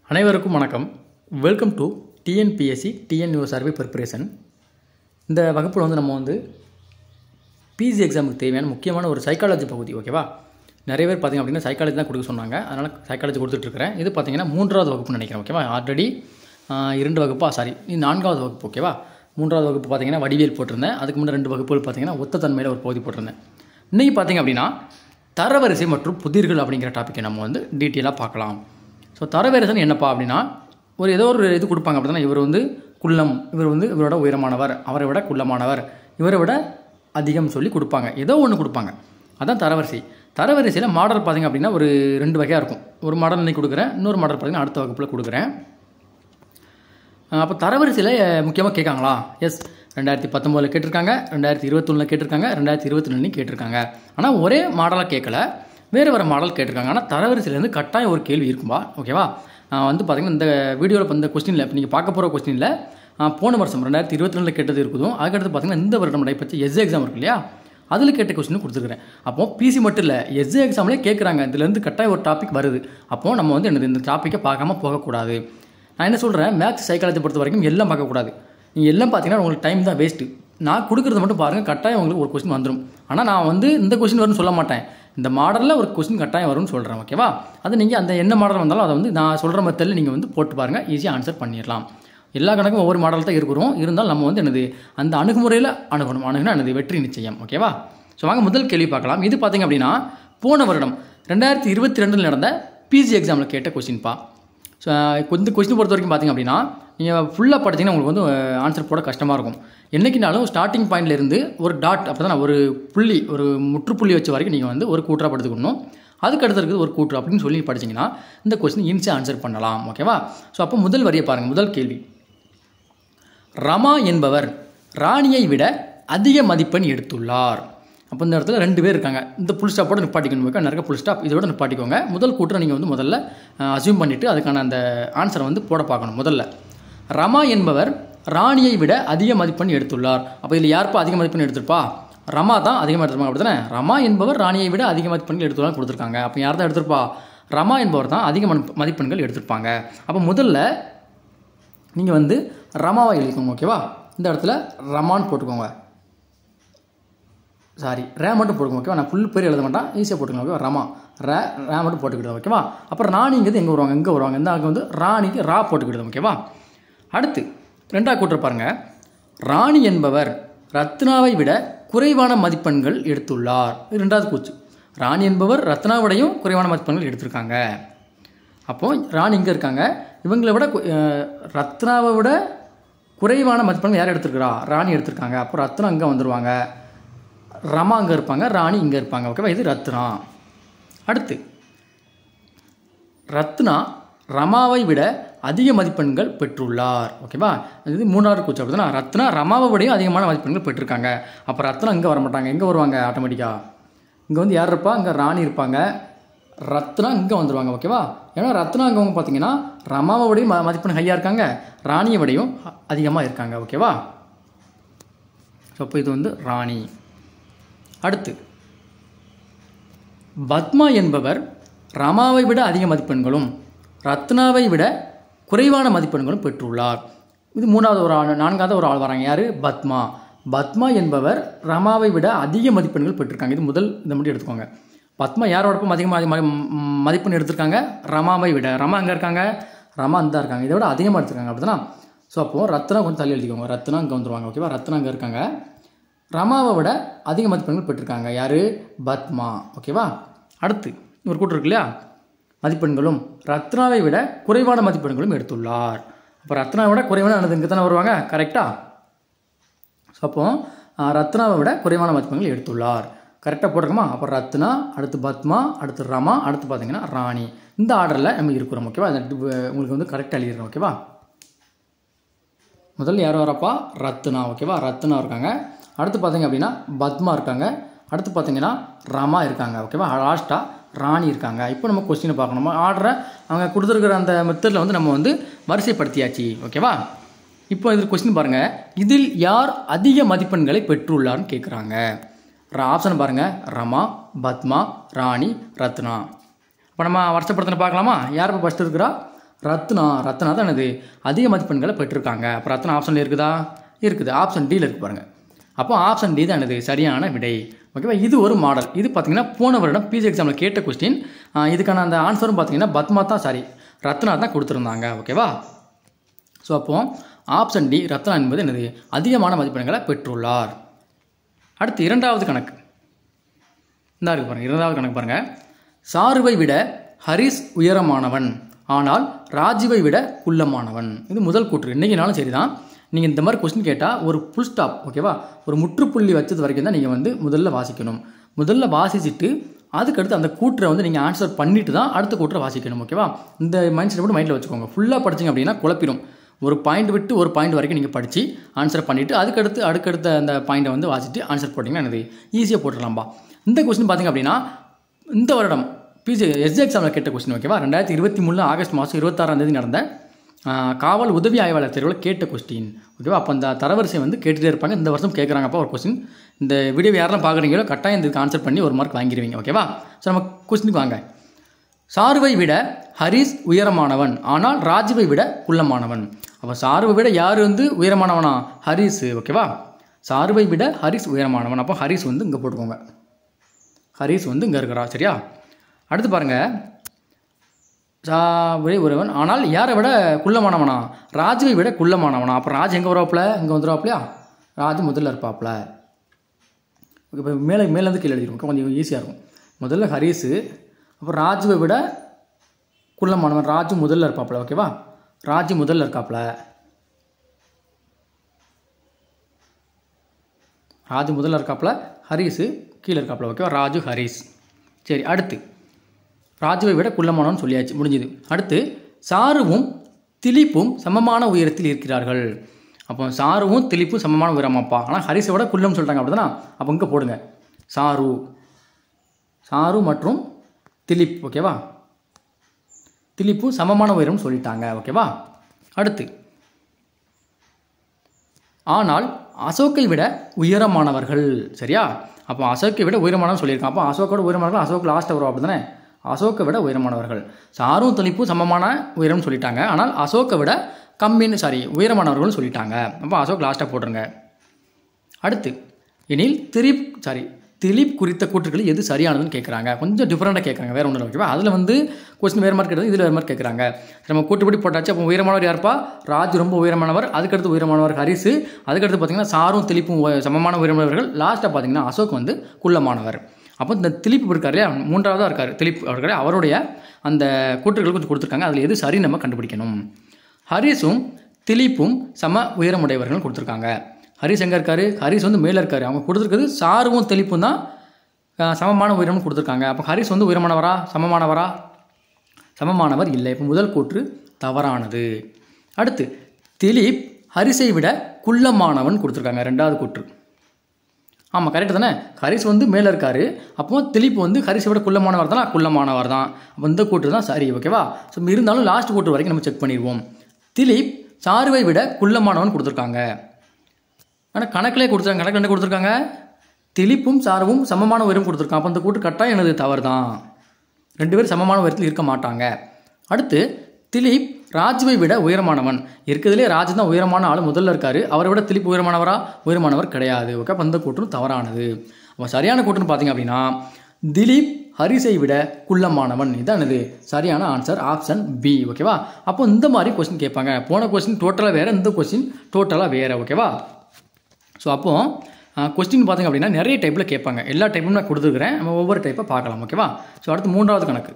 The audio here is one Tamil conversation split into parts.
அனைவருக்கும் வணக்கம் welcome to TNPSC TNU survey preparation இந்த வகுப்பில் வந்து நம்ம வந்து பிஜி எக்ஸாமுக்கு தேவையான முக்கியமான ஒரு சைக்காலஜி பகுதி ஓகேவா நிறைய பேர் பார்த்திங்க அப்படின்னா சைக்காலஜி தான் கொடுக்க சொன்னாங்க அதனால் சைக்காலஜி கொடுத்துட்ருக்கிறேன் இது பார்த்திங்கன்னா மூன்றாவது வகுப்புன்னு நினைக்கிறேன் ஓகேவா ஆல்ரெடி இரண்டு வகுப்பா சாரி இது நான்காவது வகுப்பு ஓகேவா மூன்றாவது வகுப்பு பார்த்திங்கன்னா வடிவியல் போட்டிருந்தேன் அதுக்கு முன்னே ரெண்டு வகுப்புகள் பார்த்திங்கன்னா ஒத்த தன்மையில் ஒரு பகுதி போட்டிருந்தேன் இன்றைக்கி பார்த்திங்க அப்படின்னா தரவரிசை மற்றும் புதிர்கள் அப்படிங்கிற டாப்பிக்கை நம்ம வந்து டீட்டெயிலாக பார்க்கலாம் ஸோ தரவரிசைன்னு என்னப்பா அப்படின்னா ஒரு ஏதோ ஒரு இது கொடுப்பாங்க அப்படின்னா இவர் வந்து குள்ளம் இவர் வந்து இவரோட உயரமானவர் அவரை விட குள்ளமானவர் இவரை விட அதிகம் சொல்லி கொடுப்பாங்க ஏதோ ஒன்று கொடுப்பாங்க அதான் தரவரிசை தரவரிசையில் மாடல் பார்த்திங்க அப்படின்னா ஒரு ரெண்டு வகையாக இருக்கும் ஒரு மாடல் இன்னைக்கு கொடுக்குறேன் இன்னொரு மாடல் பார்த்திங்கன்னா அடுத்த வகுப்பில் கொடுக்குறேன் அப்போ தரவரிசையில் முக்கியமாக கேட்காங்களா எஸ் ரெண்டாயிரத்தி பத்தொம்போதில் கேட்டிருக்காங்க ரெண்டாயிரத்தி இருபத்தொன்னில் கேட்டிருக்காங்க ரெண்டாயிரத்தி இருபத்தி ரெண்டுலையும் கேட்டிருக்காங்க ஆனால் ஒரே மாடலாக கேட்கல வேறு வேறு மாடல் கேட்டிருக்காங்க ஆனால் தரவரிசையிலேருந்து கட்டாயம் ஒரு கேள்வி இருக்கும்பா ஓகேவா நான் வந்து பார்த்திங்கன்னா இந்த வீடியோவில் இந்த கொஸ்டினில் இப்போ நீங்கள் பார்க்க போகிற கொஸ்டினில் போன வருஷம் ரெண்டாயிரத்தி இருபத்தி ரெண்டில் கேட்டது இருக்குதும் அதுக்கடுத்து பார்த்திங்கன்னா இந்த வருடம் நடைபெற்ற எஸ் எக்ஸாம் இருக்கு இல்லையா அதில் கேட்ட கொஸ்டின் கொடுத்துருக்குறேன் அப்போ பிசி மட்டும் இல்லை எஸ்ஏ எக்ஸாம்லேயே கேட்குறாங்க இதுலேருந்து கட்டாயம் ஒரு டாபிக் வருது அப்போது நம்ம வந்து என்னது இந்த டாப்பிக்கை பார்க்காம போகக்கூடாது நான் என்ன சொல்கிறேன் மேக்ஸ் சைக்காலஜி பொறுத்த வரைக்கும் எல்லாம் பார்க்கக்கூடாது நீங்கள் எல்லாம் பார்த்தீங்கன்னா உங்களுக்கு டைம் தான் வேஸ்ட்டு நான் கொடுக்குறத மட்டும் பாருங்கள் கட்டாயம் உங்களுக்கு ஒரு கொஸ்டின் வந்துடும் ஆனால் நான் வந்து இந்த கொஸ்டின் வரும்னு சொல்ல மாட்டேன் இந்த மாடலில் ஒரு கொஸ்டின் கட்டாயம் வரும்னு சொல்கிறேன் ஓகேவா அது நீங்கள் அந்த என்ன மாடல் வந்தாலும் அதை வந்து நான் சொல்கிற மெத்தடில் நீங்கள் வந்து போட்டு பாருங்கள் ஈஸியாக ஆன்சர் பண்ணிடலாம் எல்லா கணக்கும் ஒவ்வொரு மாடல் தான் இருக்கிறோம் இருந்தாலும் நம்ம வந்து என்னது அந்த அணுகுமுறையில் அணுகணும் அணுகுனா என்னது வெற்றி நிச்சயம் ஓகேவா ஸோ வாங்க முதல் கேள்வி பார்க்கலாம் இது பார்த்தீங்க அப்படின்னா போன வருடம் ரெண்டாயிரத்தி இருபத்தி ரெண்டில் நடந்த பிஜி எக்ஸாமில் கேட்ட கொஸ்டின்ப்பா ஸோ இந்த கொஸ்டின் பொறுத்த வரைக்கும் பார்த்திங்க அப்படின்னா நீங்கள் ஃபுல்லாக படிச்சிங்கன்னா உங்களுக்கு வந்து ஆன்சர் போட கஷ்டமாக இருக்கும் என்றைக்குனாலும் ஸ்டார்டிங் பாயிண்ட்லேருந்து ஒரு டாட் அப்போ தான் ஒரு புள்ளி ஒரு முற்றுப்புள்ளி வச்ச வரைக்கும் நீங்கள் வந்து ஒரு கூட்டராக படுத்துக்கணும் அதுக்கு அடுத்து இருக்குது ஒரு கூற்று அப்படின்னு சொல்லி படிச்சிங்கன்னா இந்த கொஸ்டின் ஈஸியாக ஆன்சர் பண்ணலாம் ஓகேவா ஸோ அப்போ முதல் வரியை பாருங்கள் முதல் கேள்வி ரமா என்பவர் ராணியை விட அதிக மதிப்பெண் எடுத்துள்ளார் அப்போ இந்த இடத்துல ரெண்டு பேர் இருக்காங்க இந்த புல் ஸ்டாப்போட நிப்பாட்டிக்கணும் ஓகே நிறைய புல் ஸ்டாப் இதோட நிப்பாட்டிக்கோங்க முதல் கூட்டரை நீங்கள் வந்து முதல்ல அசியூம் பண்ணிவிட்டு அதுக்கான அந்த ஆன்சரை வந்து போட பார்க்கணும் முதல்ல ரமா என்பவர் ராணியை விட அதிக மதிப்பெண் எடுத்துள்ளார் அப்போ இதில் யாருப்பா அதிக மதிப்பெண் எடுத்திருப்பா ரமா தான் அதிகமாக எடுத்திருப்பாங்க அப்படி தானே ரமா என்பவர் ராணியை விட அதிக மதிப்பெண்கள் எடுத்துள்ளார் கொடுத்துருக்காங்க அப்போ யார் தான் எடுத்திருப்பா ரமா என்பவர் தான் அதிக மதிப்பெண்கள் எடுத்திருப்பாங்க அப்போ முதல்ல நீங்கள் வந்து ரமாவை எழுதிக்கோங்க ஓகேவா இந்த இடத்துல ரமான்னு போட்டுக்கோங்க சாரி ரே மட்டும் போட்டுக்கோங்க ஓகேவா நான் ஃபுல் பேர் எழுத மாட்டேன் ஈஸியாக போட்டுக்கோங்க ஓகேவா ரமா ரே ரே மட்டும் போட்டுக்கிடுவோம் ஓகேவா அப்புறம் ராணிங்கிறது எங்கே வருவாங்க எங்கே வருவாங்க இந்த அங்கே வந்து ராணிக்கு ரா போட்டுக்கிடுவோம் ஓகேவா அடுத்து ரெண்டாவது கூட்டுற பாருங்க ராணி என்பவர் ரத்னாவை விட குறைவான மதிப்பெண்கள் எடுத்துள்ளார் இது ரெண்டாவது கூச்சு ராணி என்பவர் ரத்னாவிடையும் குறைவான மதிப்பெண்கள் எடுத்திருக்காங்க அப்போது ராணி இங்கே இருக்காங்க இவங்களை விட ரத்னாவை விட குறைவான மதிப்பெண்கள் யார் எடுத்திருக்கிறா ராணி எடுத்திருக்காங்க அப்போ ரத்னா அங்கே வந்துடுவாங்க ரமா அங்கே இருப்பாங்க ராணி இங்கே இருப்பாங்க ஓகேவா இது ரத்னா அடுத்து ரத்னா ரமாவை விட அதிக மதிப்பெண்கள் பெற்றுள்ளார் ஓகேவா இது மூணாவது கூச்சு அப்படின்னா ரத்னா ரமாவை விடையும் அதிகமான மதிப்பெண்கள் பெற்றிருக்காங்க அப்போ ரத்னா இங்கே வர மாட்டாங்க எங்கே வருவாங்க ஆட்டோமேட்டிக்காக இங்கே வந்து யார் இருப்பா இங்கே ராணி இருப்பாங்க ரத்னா இங்கே வந்துடுவாங்க ஓகேவா ஏன்னா ரத்னா அங்கே அவங்க பார்த்தீங்கன்னா ரமாவை விடையும் மதிப்பெண் ஹையாக இருக்காங்க ராணியை விடையும் அதிகமாக இருக்காங்க ஓகேவா ஸோ அப்போ இது வந்து ராணி அடுத்து பத்மா என்பவர் ரமாவை விட அதிக மதிப்பெண்களும் ரத்னாவை விட குறைவான மதிப்பெண்களும் பெற்றுள்ளார் இது மூணாவது ஒரு ஆள் நான்காவது ஒரு ஆள் வராங்க யார் பத்மா பத்மா என்பவர் ரமாவை விட அதிக மதிப்பெண்கள் பெற்றிருக்காங்க இது முதல் இந்த மட்டும் எடுத்துக்கோங்க பத்மா யாரோடப்பும் அதிகமாக மதிப்பெண் எடுத்திருக்காங்க ரமாவை விட ரமா அங்கே இருக்காங்க ரமா அந்த இருக்காங்க இதை விட அதிகமாக எடுத்திருக்காங்க அப்படின்னா ஸோ அப்போது ரத்னா கொஞ்சம் தள்ளி எழுதிக்கோங்க ரத்னா இங்கே வந்துருவாங்க ஓகேவா ரத்னா அங்கே இருக்காங்க ரமாவை விட அதிக மதிப்பெண்கள் பெற்றிருக்காங்க யார் பத்மா ஓகேவா அடுத்து ஒரு கூட்டு இருக்கு இல்லையா மதிப்பெண்களும் ரத்னாவை விட குறைவான மதிப்பெண்களும் எடுத்துள்ளார் அப்போ ரத்னாவை விட குறைவான இங்கே தானே வருவாங்க கரெக்டாக ஸோ அப்போ ரத்னாவை விட குறைவான மதிப்பெண்கள் எடுத்துள்ளார் கரெக்டாக போட்டிருக்கோமா அப்போ ரத்னா அடுத்து பத்மா அடுத்து ரமா அடுத்து பார்த்தீங்கன்னா ராணி இந்த ஆர்டரில் நம்ம இருக்கிறோம் ஓகேவா உங்களுக்கு வந்து கரெக்டாக எழுதிடுறோம் ஓகேவா முதல்ல யார் வரப்பா ரத்னா ஓகேவா ரத்னா இருக்காங்க அடுத்து பார்த்தீங்க அப்படின்னா பத்மா இருக்காங்க அடுத்து பார்த்தீங்கன்னா ரமா இருக்காங்க ஓகேவா லாஸ்ட்டாக ராணி இருக்காங்க இப்போ நம்ம கொஸ்டினை பார்க்கணும் ஆர்டரை அவங்க கொடுத்துருக்குற அந்த மெத்தடில் வந்து நம்ம வந்து வரிசைப்படுத்தியாச்சு ஓகேவா இப்போ இதில் கொஸ்டின் பாருங்கள் இதில் யார் அதிக மதிப்பெண்களை பெற்றுள்ளார்னு கேட்குறாங்க ஆப்ஷன் பாருங்கள் ரமா பத்மா ராணி ரத்னா இப்போ நம்ம வருஷப்படுத்தின பார்க்கலாமா யார் இப்போ ஃபஸ்ட்டு இருக்கிறா ரத்னா ரத்னா தான் என்னது அதிக மதிப்பெண்களை பெற்றிருக்காங்க அப்போ ரத்னா ஆப்ஷனில் இருக்குதா இருக்குது ஆப்ஷன் டியில் இருக்கு பாருங்க அப்போ ஆப்ஷன் டி தான் என்னது சரியான விடை ஓகேவா இது ஒரு மாடல் இது பார்த்தீங்கன்னா போன வருடம் பிஜி எக்ஸாமில் கேட்ட கொஸ்டின் இதுக்கான அந்த ஆன்சரும் பார்த்தீங்கன்னா பத்மா தான் சாரி ரத்னா தான் கொடுத்துருந்தாங்க ஓகேவா ஸோ அப்போ ஆப்ஷன் டி ரத்னா என்பது என்னது அதிகமான மதிப்பெண்களை பெற்றுள்ளார் அடுத்து இரண்டாவது கணக்கு இந்த இருக்கு பாருங்க இரண்டாவது கணக்கு பாருங்க சாருவை விட ஹரிஸ் உயரமானவன் ஆனால் ராஜீவை விட குள்ளமானவன் இது முதல் கூற்று இன்னைக்குனாலும் சரிதான் நீங்கள் இந்த மாதிரி கொஸ்டின் கேட்டால் ஒரு ஃபுல் ஸ்டாப் ஓகேவா ஒரு முற்றுப்புள்ளி வச்சது வரைக்கும் தான் நீங்கள் வந்து முதல்ல வாசிக்கணும் முதல்ல வாசிச்சுட்டு அதுக்கடுத்து அந்த கூற்றை வந்து நீங்கள் ஆன்சர் பண்ணிட்டு தான் அடுத்த கூற்றை வாசிக்கணும் ஓகேவா இந்த மைண்ட் செட் மட்டும் மைண்டில் வச்சுக்கோங்க ஃபுல்லாக படிச்சிங்க அப்படின்னா குழப்பிடும் ஒரு பாயிண்ட் விட்டு ஒரு பாயிண்ட் வரைக்கும் நீங்கள் படித்து ஆன்சர் பண்ணிவிட்டு அதுக்கடுத்து அடுக்கடுத்த அந்த பாயிண்ட்டை வந்து வாசிட்டு ஆன்சர் போட்டிங்கன்னா என்னது ஈஸியாக போட்டுடலாம்பா இந்த கொஸ்டின் பார்த்தீங்க அப்படின்னா இந்த வருடம் பிஜி எஸ்ஜி எக்ஸாமில் கேட்ட கொஸ்டின் ஓகேவா ரெண்டாயிரத்தி இருபத்தி மூணு ஆகஸ்ட் மாதம் இருபத்தாறாம் தேதி நடந்த ஆ, காவல் உதவி ஆய்வாளர் தேர்வில் கேட்ட கொஸ்டின் ஓகேவா அப்போ அந்த தரவரிசை வந்து கேட்டுகிட்டே இருப்பாங்க இந்த வருஷம் கேட்குறாங்கப்பா ஒரு கொஸ்டின் இந்த வீடியோ யாரெல்லாம் பார்க்குறீங்களோ கட்டாயம் இதுக்கு ஆன்சர் பண்ணி ஒரு மார்க் வாங்கிடுவீங்க ஓகேவா ஸோ நம்ம கொஸ்டினுக்கு வாங்க சாருவை விட ஹரிஸ் உயரமானவன் ஆனால் ராஜுவை விட குள்ளமானவன் அப்போ சாருவை விட யார் வந்து உயரமானவனா ஹரிஸ் ஓகேவா சாருவை விட ஹரிஸ் உயரமானவன் அப்போ ஹரிஸ் வந்து இங்கே போட்டுக்கோங்க ஹரிஸ் வந்து இங்கே இருக்கிறா சரியா அடுத்து பாருங்க சாவை உறவன் ஆனால் யாரை விட குள்ளமானவனா ராஜுவை விட குள்ளமானவனா அப்போ ராஜ் எங்கே வருவாப்புல இங்கே வந்துடுவாப்லையா ராஜ் முதல்ல இருப்பாப்புல ஓகே இப்போ மேலே மேலேருந்து கீழே எழுதிடும் கொஞ்சம் ஈஸியாக இருக்கும் முதல்ல ஹரிஸு அப்புறம் ராஜுவை விட குள்ளமானவன் ராஜு முதல்ல இருப்பாப்புல ஓகேவா ராஜு முதல்ல இருக்காப்புல ராஜு முதல்ல இருக்காப்புல ஹரிஸு கீழே இருக்காப்புல ஓகேவா ராஜு ஹரிஸ் சரி அடுத்து ராஜுவை விட குள்ளமானவன் சொல்லியாச்சு முடிஞ்சுது அடுத்து சாருவும் திலீப்பும் சமமான உயரத்தில் இருக்கிறார்கள் அப்போ சாருவும் திலீப்பும் சமமான உயரமாப்பா ஆனால் ஹரிஸை விட குள்ளம் சொல்லிட்டாங்க அப்படிதானா அப்போ இங்கே போடுங்க சாரு சாரு மற்றும் திலீப் ஓகேவா திலீப்பும் சமமான உயரம் சொல்லிட்டாங்க ஓகேவா அடுத்து ஆனால் அசோக்கை விட உயரமானவர்கள் சரியா அப்போ அசோக்கை விட உயரமானவன் சொல்லியிருக்கான் அப்போ அசோக்கோட உயரமானவர்கள் அசோக் லாஸ்ட்டாக வரும் அப்படி தானே அசோக்கை விட உயரமானவர்கள் சாரும் திலீப்பும் சமமான உயரம்னு சொல்லிட்டாங்க ஆனால் அசோக்கை விட கம்மின்னு சாரி உயரமானவர்கள்னு சொல்லிட்டாங்க அப்போ அசோக் லாஸ்ட்டாக போட்டுருங்க அடுத்து எனில் திலீப் சாரி திலீப் குறித்த கூற்றுகள் எது சரியானதுன்னு கேட்குறாங்க கொஞ்சம் டிஃப்ரெண்ட்டாக கேட்குறாங்க வேறு ஒன்றும் ஓகேவா அதில் வந்து கொஸ்டின் வேறு மாதிரி கேட்டது இதில் வேறு மாதிரி கேட்குறாங்க நம்ம கூட்டுப்படி போட்டாச்சு அப்போ உயரமானவர் யாருப்பா ராஜ் ரொம்ப உயரமானவர் அதுக்கடுத்து உயரமானவர் ஹரிசு அதுக்கடுத்து பார்த்தீங்கன்னா சாரும் திலீப்பும் உய- சமமான உயரமானவர்கள் லாஸ்ட்டாக பார்த்தீங்கன்னா அசோக் வந்து குள்ளமானவர் அப்போ இந்த திலீப் இருக்கார் இல்லையா மூன்றாவதாக இருக்கார் திலீப் அவர்கள் அவருடைய அந்த கூற்றுகள் கொஞ்சம் கொடுத்துருக்காங்க அதில் எது சரி நம்ம கண்டுபிடிக்கணும் ஹரிஸும் திலீப்பும் சம உயரமுடையவர்கள் கொடுத்துருக்காங்க ஹரிஸ் எங்கே இருக்காரு ஹரிஸ் வந்து மேலே இருக்காரு அவங்க கொடுத்துருக்கிறது சாருவும் திலீப்பும் தான் அஹ், சமமான உயரம்னு கொடுத்துருக்காங்க அப்போ ஹரிஸ் வந்து உயரமானவரா சமமானவரா சமமானவர் இல்லை இப்போ முதல் கூற்று தவறானது அடுத்து திலீப் ஹரிஸை விட குள்ளமானவன் கொடுத்துருக்காங்க ரெண்டாவது கூற்று ஆமாம் கரெக்டு தானே ஹரிஸ் வந்து மேலே இருக்காரு அப்போ திலீப் வந்து ஹரிஸை விட குள்ளமானவர் தான் குள்ளமானவர் தான் அப்போ இந்த கூற்று தான் சரி ஓகேவா ஸோ இருந்தாலும் லாஸ்ட் கூற்று வரைக்கும் நம்ம செக் பண்ணிடுவோம் திலீப் சாருவை விட குள்ளமானவன் கொடுத்துருக்காங்க ஆனால் கணக்கிலே கொடுத்துருக்காங்க கணக்கு என்ன கொடுத்துருக்காங்க திலீப்பும் சாருவும் சமமான உயரம் கொடுத்துருக்காங்க அப்போ அந்த கூட்டு கட்டாயம் எனது தவறு தான் ரெண்டு பேரும் சமமான உயரத்தில் இருக்க மாட்டாங்க அடுத்து திலீப் ராஜுவை விட உயரமானவன் இருக்கிறதுலே ராஜ் தான் உயரமான ஆள் முதல்ல இருக்காரு அவரை விட திலீப் உயரமானவரா உயரமானவர் கிடையாது ஓகே அப்போ அந்த கூற்றும் தவறானது அப்போ சரியான கூற்றுன்னு பார்த்தீங்க அப்படின்னா திலீப் ஹரிஸை விட குள்ளமானவன் இதான் இது சரியான ஆன்சர் ஆப்ஷன் பி ஓகேவா அப்போ இந்த மாதிரி கொஸ்டின் கேட்பாங்க போன கொஸ்டின் டோட்டலாக வேறு இந்த கொஸ்டின் டோட்டலாக வேறு ஓகேவா ஸோ அப்போ கொஸ்டின் பார்த்தீங்க அப்படின்னா நிறைய டைப்பில் கேட்பாங்க எல்லா டைப்பும் நான் கொடுத்துருக்குறேன் நம்ம ஒவ்வொரு டைப்பாக பார்க்கலாம் ஓகேவா ஸோ அடுத்து மூன்றாவது கணக்கு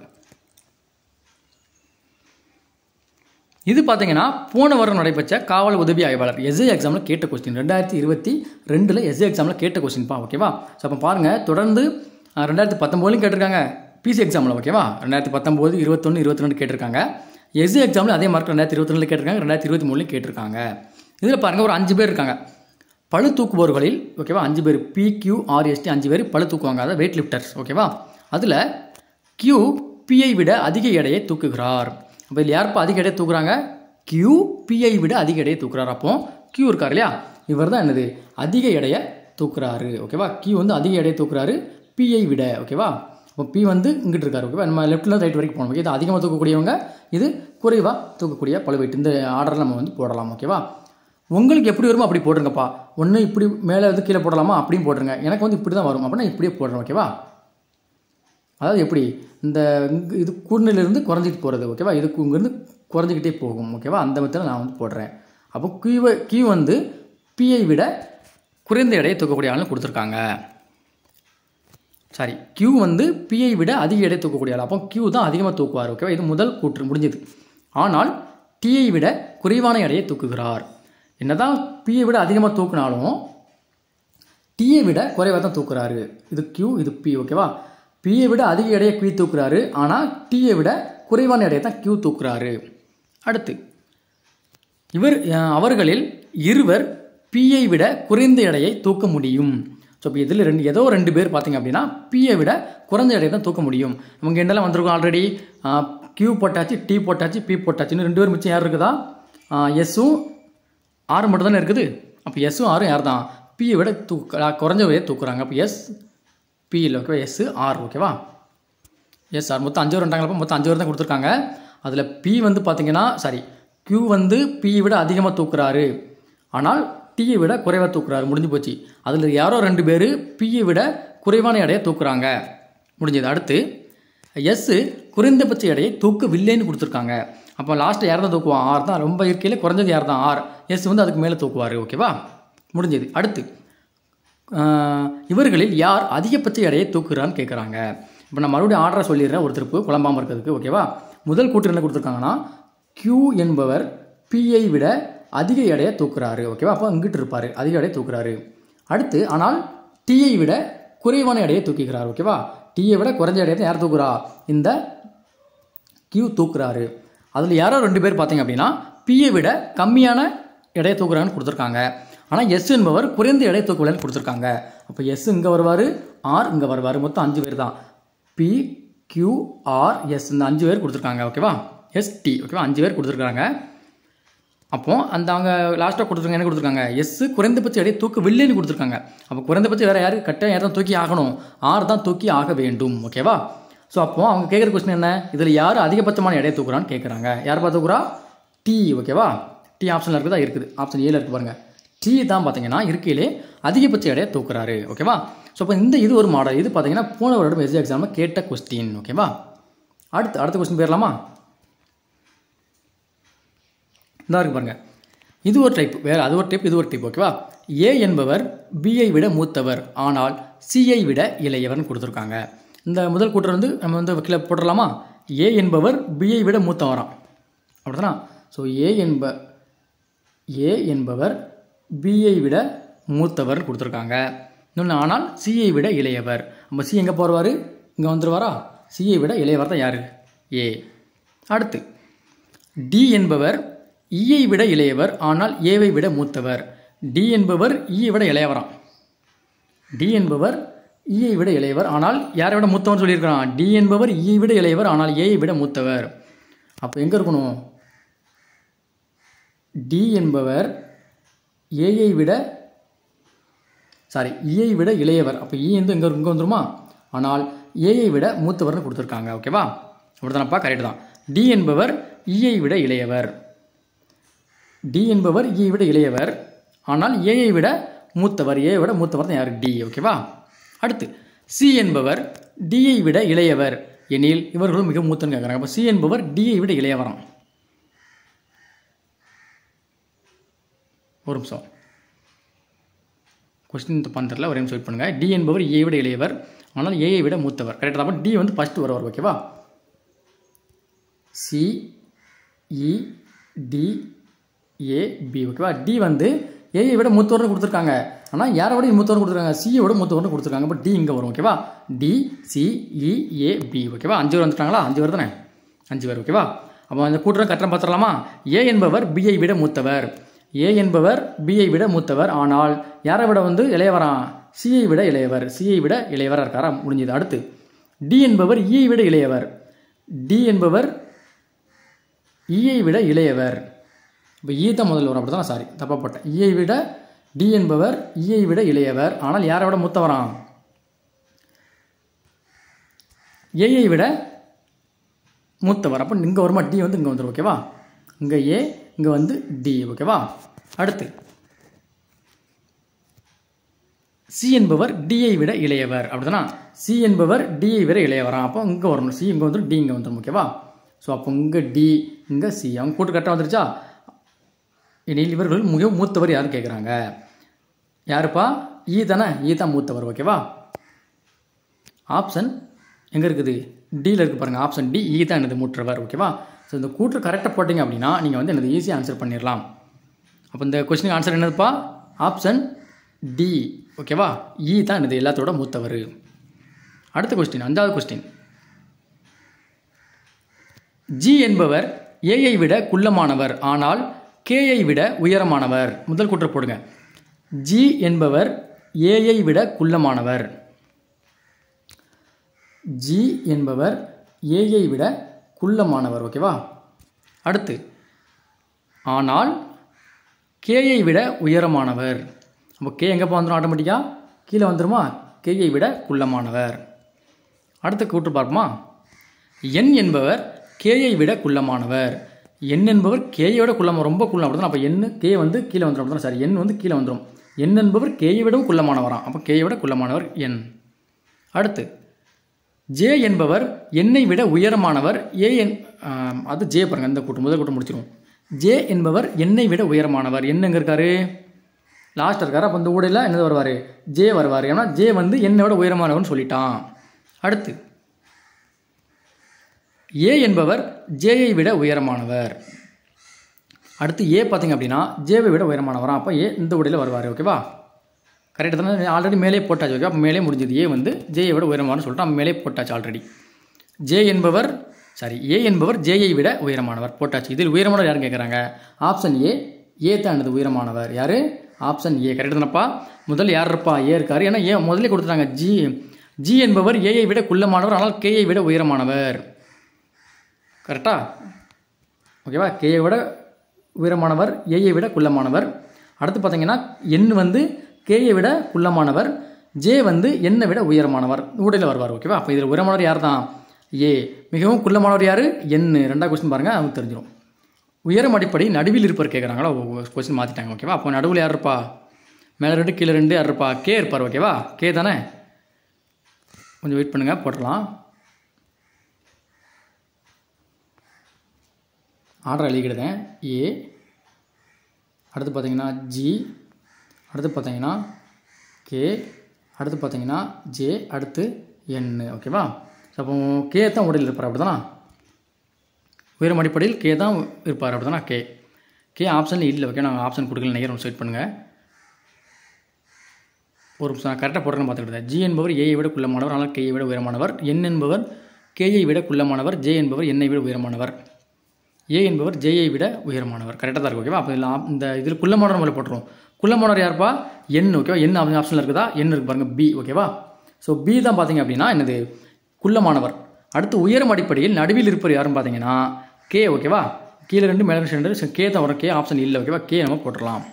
இது பார்த்தீங்கன்னா போன வாரம் நடைபெற்ற காவல் உதவி ஆய்வாளர் எஸ்ஏ எக்ஸாமில் கேட்ட கொஸ்டின் ரெண்டாயிரத்தி இருபத்தி ரெண்டில் எஸ்ஏ எக்ஸாமில் கேட்ட கொஸ்டின்ப்பா ஓகேவா ஸோ அப்போ பாருங்கள் தொடர்ந்து அஹ், ரெண்டாயிரத்தி பத்தொம்போதுலையும் கேட்டிருக்காங்க பிசி எக்ஸாமில் ஓகேவா ரெண்டாயிரத்தி பத்தொம்போது இருபத்தொன்று இருபத்தி ரெண்டு கேட்டிருக்காங்க எஸ்ஏ எக்ஸாமில் அதே மார்க் ரெண்டாயிரத்தி இருபத்தி ரெண்டில் கேட்டிருக்காங்க ரெண்டாயிரத்தி இருபத்தி மூணுலையும் கேட்டிருக்காங்க இதில் பாருங்கள் ஒரு அஞ்சு பேர் இருக்காங்க பளு தூக்குபவர்களில் ஓகேவா அஞ்சு பேர் பிக்யூஆர்எஸ்டி அஞ்சு பேர் பளு தூக்குவாங்க அதாவது வெயிட் லிஃப்டர்ஸ் ஓகேவா அதில் கியூ பிஐ விட அதிக எடையை தூக்குகிறார் அப்போ இதில் யாருப்பா அதிக எடையை தூக்குறாங்க கியூ பிஐ விட அதிக எடையை தூக்குறார் அப்போ கியூ இருக்கார் இல்லையா இவர் தான் என்னது அதிக எடையை தூக்குறாரு ஓகேவா கியூ வந்து அதிக எடையை தூக்குறாரு பிஐ விட ஓகேவா அப்போ பி வந்து இங்கிட்டு இருக்காரு ஓகேவா நம்ம லெஃப்ட்ல ரைட் வரைக்கும் போகணும் இது அதிகமாக தூக்கக்கூடியவங்க இது குறைவாக தூக்கக்கூடிய பழுவெயிட் இந்த ஆர்டரில் நம்ம வந்து போடலாம் ஓகேவா உங்களுக்கு எப்படி வருமோ அப்படி போடுங்கப்பா ஒன்று இப்படி மேலே வந்து கீழே போடலாமா அப்படியும் போட்டுருங்க எனக்கு வந்து இப்படி தான் வரும் அப்படின்னா இப்படியே போடுறேன் ஓகேவா அதாவது எப்படி இந்த இங்க- இது கூர்நிலையிலிருந்து குறைஞ்சிட்டு போகிறது ஓகேவா இதுக்கு இங்கேருந்து குறைஞ்சிக்கிட்டே போகும் ஓகேவா அந்த விதத்தில் நான் வந்து போடுறேன் அப்போ கியூவை கியூ வந்து பிஐ விட குறைந்த எடையை தூக்கக்கூடிய ஆளுன்னு கொடுத்துருக்காங்க சாரி கியூ வந்து பிஐ விட அதிக எடை தூக்கக்கூடிய ஆள் அப்போ கியூ தான் அதிகமாக தூக்குவார் ஓகேவா இது முதல் கூற்று முடிஞ்சது ஆனால் டிஐ விட குறைவான எடையை தூக்குகிறார் என்னதான் பிஐ விட அதிகமாக தூக்குனாலும் டியை விட குறைவாக தான் தூக்குறாரு இது கியூ இது பி ஓகேவா பியை விட அதிக எடையை கியூ தூக்குறாரு ஆனால் டியை விட குறைவான எடையை தான் கியூ தூக்குறாரு அடுத்து இவர் அஹ், அவர்களில் இருவர் பியை விட குறைந்த எடையை தூக்க முடியும் ஸோ இப்போ இதில் ரெண்டு ஏதோ ரெண்டு பேர் பார்த்தீங்க அப்படின்னா பியை விட குறைந்த எடையை தான் தூக்க முடியும் நமக்கு என்னெல்லாம் வந்திருக்கும் ஆல்ரெடி கியூ போட்டாச்சு டி போட்டாச்சு பி போட்டாச்சுன்னு ரெண்டு பேர் மிச்சம் யார் இருக்குதா எஸ்ஸும் ஆறு மட்டும் தானே இருக்குது அப்போ எஸ்ஸும் ஆறும் யார் தான் பியை விட தூக்க குறைஞ்ச வரையை தூக்குறாங்க அப்போ எஸ் பி இல்லை ஓகேவா எஸ் ஆர் ஓகேவா எஸ் சார் மொத்தம் அஞ்சு ரெண்டாங்களப்போ மொத்தம் அஞ்சு பேர் தான் கொடுத்துருக்காங்க அதில் பி வந்து பார்த்தீங்கன்னா சாரி Q வந்து P விட அதிகமாக தூக்குறாரு ஆனால் டீயை விட குறைவாக தூக்குறாரு முடிஞ்சு போச்சு அதில் யாரோ ரெண்டு பேர் பியை விட குறைவான எடையை தூக்குறாங்க முடிஞ்சது அடுத்து எஸ் குறைந்தபட்ச எடையை தூக்கவில்லைன்னு கொடுத்துருக்காங்க அப்போ லாஸ்ட்டில் யார் தான் தூக்குவான் ஆர் தான் ரொம்ப இருக்கையில் குறைஞ்சது யார் தான் ஆர் எஸ் வந்து அதுக்கு மேலே தூக்குவார் ஓகேவா முடிஞ்சது அடுத்து ஆஹ் இவர்களில் யார் அதிகபட்ச எடையை தூக்குறான்னு கேட்குறாங்க இப்போ நான் மறுபடியும் ஆர்டரை சொல்லிடுறேன் ஒரு திருப்பு குழம்பாமல் இருக்கிறதுக்கு ஓகேவா முதல் கூற்று என்ன கொடுத்துருக்காங்கன்னா Q என்பவர் பிஐ விட அதிக எடையை தூக்குறாரு ஓகேவா அப்போ இங்கிட்டு இருப்பார் அதிக எடையை தூக்குறாரு அடுத்து ஆனால் டீயை விட குறைவான எடையை தூக்கிக்கிறார் ஓகேவா டீயை விட குறைஞ்ச எடையை தான் யார் தூக்குறா இந்த கியூ தூக்குறாரு அதில் யாரோ ரெண்டு பேர் பார்த்தீங்க அப்படின்னா பியை விட கம்மியான எடையை தூக்குறாங்கன்னு கொடுத்துருக்காங்க ஆனால் எஸ் என்பவர் குறைந்த எடை தூக்குவலன்னு கொடுத்துருக்காங்க அப்போ எஸ் இங்கே வருவார் ஆர் இங்கே வருவார் மொத்தம் அஞ்சு பேர் தான் பி கியூ ஆர் எஸ் இந்த அஞ்சு பேர் கொடுத்துருக்காங்க ஓகேவா எஸ் டி ஓகேவா அஞ்சு பேர் கொடுத்துருக்காங்க அப்போ அந்த அவங்க லாஸ்ட்டாக கொடுத்துருக்காங்க என்ன கொடுத்துருக்காங்க எஸ் குறைந்தபட்ச எடையை தூக்கவில்லைன்னு கொடுத்துருக்காங்க அப்போ குறைந்தபட்சம் வேறு யாரு கட்டாயம் யார் தான் தூக்கி ஆகணும் ஆர் தான் தூக்கி ஆக வேண்டும் ஓகேவா ஸோ அப்போ அவங்க கேட்குற கொஸ்டின் என்ன இதில் யார் அதிகபட்சமான எடையை தூக்குறான்னு கேட்குறாங்க யார் பார்த்து தூக்குறா டி ஓகேவா டி ஆப்ஷனில் இருக்குதா இருக்குது ஆப்ஷன் ஏல இருக்கு பாருங்க டி தான் பார்த்தீங்கன்னா இருக்கையிலே அதிகபட்ச எடையை தூக்குறாரு ஓகேவா ஸோ அப்போ இந்த இது ஒரு மாடல் இது பார்த்தீங்கன்னா போன வருடம் எஸ்ஏ எக்ஸாமில் கேட்ட கொஸ்டின் ஓகேவா அடுத்து அடுத்த கொஸ்டின் போயிடலாமா இந்த இருக்கு பாருங்க இது ஒரு டைப் வேறு அது ஒரு டைப் இது ஒரு டைப் ஓகேவா ஏ என்பவர் பிஐ விட மூத்தவர் ஆனால் சிஐ விட இளையவர்னு கொடுத்துருக்காங்க இந்த முதல் கூட்டர் வந்து நம்ம வந்து கீழே போட்டுடலாமா ஏ என்பவர் பிஐ விட மூத்தவராம் அப்படிதானா ஸோ ஏ என்ப ஏ என்பவர் பிஐ விட மூத்தவர் கொடுத்துருக்காங்க இன்னொன்று ஆனால் சிஐ விட இளையவர் நம்ம சி எங்கே போடுவார் இங்கே வந்துருவாரா சிஐ விட இளையவர் தான் யார் ஏ அடுத்து டி என்பவர் ஈயை விட இளையவர் ஆனால் ஏவை விட மூத்தவர் டி என்பவர் ஈயை விட இளையவராம் டி என்பவர் ஈயை விட இளையவர் ஆனால் யாரை விட மூத்தவர் சொல்லியிருக்கிறான் டி என்பவர் ஈயை விட இளையவர் ஆனால் ஏயை விட மூத்தவர் அப்போ எங்கே இருக்கணும் டி என்பவர் ஏயை விட சாரி ஈயை விட இளையவர் அப்போ ஈ வந்து எங்கே இங்கே வந்துருமா ஆனால் ஏயை விட மூத்தவர்னு கொடுத்துருக்காங்க ஓகேவா அப்படிதானப்பா கரெக்ட் தான் டி என்பவர் ஈயை விட இளையவர் டி என்பவர் ஈயை விட இளையவர் ஆனால் ஏயை விட மூத்தவர் ஏயை விட மூத்தவர் தான் யார் டி ஓகேவா அடுத்து சி என்பவர் டியை விட இளையவர் எனில் இவர்களும் மிக மூத்தன்னு கேட்குறாங்க அப்போ சி என்பவர் டியை விட இளையவராம் ஒரு நிமிஷம் கொஸ்டின் தப்பான்னு தெரியல ஒரே நிமிஷம் வெயிட் பண்ணுங்கள் டி என்பவர் ஏஐ விட இளையவர் ஆனால் ஏஐ விட மூத்தவர் கரெக்டாக தான் டி வந்து ஃபஸ்ட்டு வருவார் ஓகேவா C E D A B ஓகேவா டி வந்து ஏஐ விட மூத்தவர்னு கொடுத்துருக்காங்க ஆனால் யாரை விட மூத்தவர்னு கொடுத்துருக்காங்க சியை விட மூத்தவர்னு கொடுத்துருக்காங்க அப்போ டி இங்கே வரும் ஓகேவா D C E A B ஓகேவா அஞ்சு பேர் வந்துட்டாங்களா அஞ்சு பேர் தானே அஞ்சு பேர் ஓகேவா அப்போ அந்த கூட்டுறம் கட்டணம் பார்த்துடலாமா ஏ என்பவர் பிஐ விட மூத்தவர் ஏ என்பவர் பிஐ விட மூத்தவர் ஆனால் யாரை விட வந்து இளையவரான் சிஐ விட இளையவர் சிஐ விட இளையவராக இருக்காரா முடிஞ்சது அடுத்து டி என்பவர் ஈயை விட இளையவர் டி என்பவர் ஈயை விட இளையவர் இப்போ ஈ தான் முதல்ல வரும் அப்படி தான் சாரி தப்பாக போட்டேன் ஈயை விட டி என்பவர் ஈயை விட இளையவர் ஆனால் யாரை விட மூத்தவராம் ஏயை விட மூத்தவர் அப்போ இங்கே வருமா டி வந்து இங்கே வந்துடும் ஓகேவா இங்கே ஏ இங்கே வந்து டி ஓகேவா அடுத்து சி என்பவர் டியை விட இளையவர் அப்படிதானா சி என்பவர் டியை விட இளையவரா அப்போ இங்கே வரணும் சி இங்கே வந்துடும் டி இங்கே வந்துடும் ஓகேவா ஸோ அப்போ இங்கே டி இங்கே சி அவங்க கூட்டு கரெக்டாக வந்துருச்சா எனில் இவர்கள் மிகவும் மூத்தவர் யாருன்னு கேட்குறாங்க யாருப்பா ஈ தானே ஈ தான் மூத்தவர் ஓகேவா ஆப்ஷன் எங்கே இருக்குது டியில் இருக்குது பாருங்கள் ஆப்ஷன் டி ஈ தான் எனது மூற்றவர் ஓகேவா ஸோ இந்த கூற்று கரெக்டாக போட்டிங்க அப்படின்னா நீங்கள் வந்து எனது ஈஸியாக ஆன்சர் பண்ணிடலாம் அப்போ இந்த கொஸ்டினுக்கு ஆன்சர் என்னதுப்பா ஆப்ஷன் டி ஓகேவா ஈ தான் எனது எல்லாத்தோட மூத்தவர் அடுத்த கொஸ்டின் அஞ்சாவது கொஸ்டின் ஜி என்பவர் ஏயை விட குள்ளமானவர் ஆனால் கேயை விட உயரமானவர் முதல் கூற்று போடுங்க ஜி என்பவர் ஏயை விட குள்ளமானவர் ஜி என்பவர் ஏயை விட குள்ளமானவர் ஓகேவா அடுத்து ஆனால் கேயை விட உயரமானவர் அப்போ கே எங்கேப்பா வந்துடும் ஆட்டோமேட்டிக்காக கீழே வந்துருமா கேயை விட குள்ளமானவர் அடுத்த கூற்று பார்ப்போமா என் என்பவர் கேயை விட குள்ளமானவர் என் என்பவர் கேயை விட குள்ளமாக ரொம்ப குள்ளம் அப்படிதான் அப்போ என் கே வந்து கீழே வந்துடும் அப்படிதான் சாரி என் வந்து கீழே வந்துடும் என் என்பவர் கேயை விடவும் குள்ளமானவராம் அப்போ கேயை விட குள்ளமானவர் என் அடுத்து ஜே என்பவர் என்னை விட உயரமானவர் ஏ என் ஆம், அது ஜே பாருங்க இந்த கூட்டம் முதல் கூட்டம் முடிச்சிருவோம் ஜே என்பவர் என்னை விட உயரமானவர் என்ன எங்கே இருக்காரு லாஸ்ட் இருக்காரு அப்போ இந்த ஊடையில் என்னது வருவார் ஜே வருவார் ஏன்னா ஜே வந்து என்னை விட உயரமானவர்னு சொல்லிட்டான் அடுத்து ஏ என்பவர் ஜேயை விட உயரமானவர் அடுத்து ஏ பார்த்தீங்க அப்படின்னா ஜேவை விட உயரமானவரா அப்போ ஏ இந்த உடையில் வருவார் ஓகேவா கரெக்டாக தானே ஆல்ரெடி மேலே போட்டாச்சு ஓகே அப்போ மேலே முடிஞ்சது ஏ வந்து ஜேயை விட உயரமானு சொல்லிட்டு நம்ம மேலே போட்டாச்சு ஆல்ரெடி ஜே என்பவர் சாரி ஏ என்பவர் ஜேயை விட உயரமானவர் போட்டாச்சு இதில் உயரமானவர் யாருன்னு கேட்குறாங்க ஆப்ஷன் ஏ ஏ தான் எனது உயரமானவர் யார் ஆப்ஷன் ஏ கரெக்டு தானப்பா முதல் யார் இருப்பா ஏ இருக்காரு ஏன்னா ஏ முதல்ல கொடுத்துட்டாங்க ஜி ஜி என்பவர் ஏயை விட குள்ளமானவர் ஆனால் கேயை விட உயரமானவர் கரெக்டா ஓகேவா கேயை விட உயரமானவர் ஏயை விட குள்ளமானவர் அடுத்து பார்த்தீங்கன்னா என் வந்து கேயை விட குள்ளமானவர் ஜே வந்து என்னை விட உயரமானவர் ஊடையில் வருவார் ஓகேவா அப்போ இதில் உயரமானவர் யார் தான் ஏ மிகவும் குள்ளமானவர் யார் என் ரெண்டாவது கொஸ்டின் பாருங்கள் அவங்க தெரிஞ்சிடும் உயரம் அடிப்படை நடுவில் இருப்பவர் கேட்குறாங்களா கொஸ்டின் மாற்றிட்டாங்க ஓகேவா அப்போ நடுவில் யார் இருப்பா மேலே ரெண்டு கீழே ரெண்டு யார் இருப்பா கே இருப்பார் ஓகேவா கே தானே கொஞ்சம் வெயிட் பண்ணுங்கள் போட்டுடலாம் ஆர்டர் எழுதிக்கிடுதேன் ஏ அடுத்து பார்த்தீங்கன்னா ஜி அடுத்து பார்த்தீங்கன்னா கே அடுத்து பார்த்தீங்கன்னா ஜே அடுத்து என் ஓகேவா ஸோ அப்போ கே தான் உடலில் இருப்பார் அப்படி தானா உயரம் அடிப்படையில் கே தான் இருப்பார் அப்படி தானா கே கே ஆப்ஷன் இல்லை ஓகே நான் ஆப்ஷன் கொடுக்கல நேரம் செட் பண்ணுங்கள் ஒரு நிமிஷம் நான் கரெக்டாக போடுறேன்னு பார்த்துக்கிட்டேன் ஜி என்பவர் ஏயை விட குள்ளமானவர் ஆனால் கேயை விட உயரமானவர் என் என்பவர் கேயை விட குள்ளமானவர் ஜே என்பவர் என்னை விட உயரமானவர் ஏ என்பவர் ஜேயை விட உயரமானவர் கரெக்டாக தான் இருக்கும் ஓகேவா அப்போ இதில் ஆப்- இந்த இதில் குள்ளமானவர் மேலே போட்டுருவோம் குள்ளமானவர் யாருப்பா என் ஓகேவா என் ஆப்ஷனில் இருக்குதா என் இருக்கு பாருங்க பி ஓகேவா ஸோ பி தான் பார்த்தீங்க அப்படின்னா என்னது குள்ளமானவர் அடுத்து உயரம் அடிப்படையில் நடுவில் இருப்பவர் யாருன்னு பார்த்தீங்கன்னா கே ஓகேவா கீழே ரெண்டு மேலே ரெண்டு கே தான் வரும் கே ஆப்ஷன் இல்லை ஓகேவா கே நம்ம போட்டுடலாம்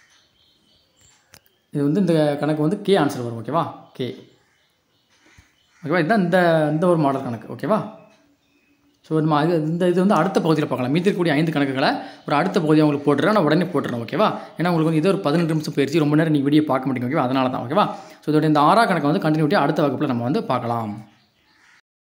இது வந்து இந்த கணக்கு வந்து கே ஆன்சர் வரும் ஓகேவா கே ஓகேவா இதுதான் இந்த இந்த ஒரு மாடல் கணக்கு ஓகேவா ஸோ நம்ம அது இந்த இது வந்து அடுத்த பகுதியில் பார்க்கலாம் மீதி இருக்கக்கூடிய ஐந்து கணக்குகளை ஒரு அடுத்த பகுதியை உங்களுக்கு போட்டுறேன் நான் உடனே போட்டுறேன் ஓகேவா ஏன்னா உங்களுக்கு வந்து இது ஒரு பதினெட்டு நிமிஷம் போயிடுச்சு ரொம்ப நேரம் நீ வீடியோ பார்க்க மாட்டீங்க ஓகேவா அதனால தான் ஓகேவா ஸோ இதோட இந்த ஆறா கணக்கை வந்து கண்டினியூட்டி அடுத்த வகுப்பில் நம்ம வந்து பார்க்கலாம்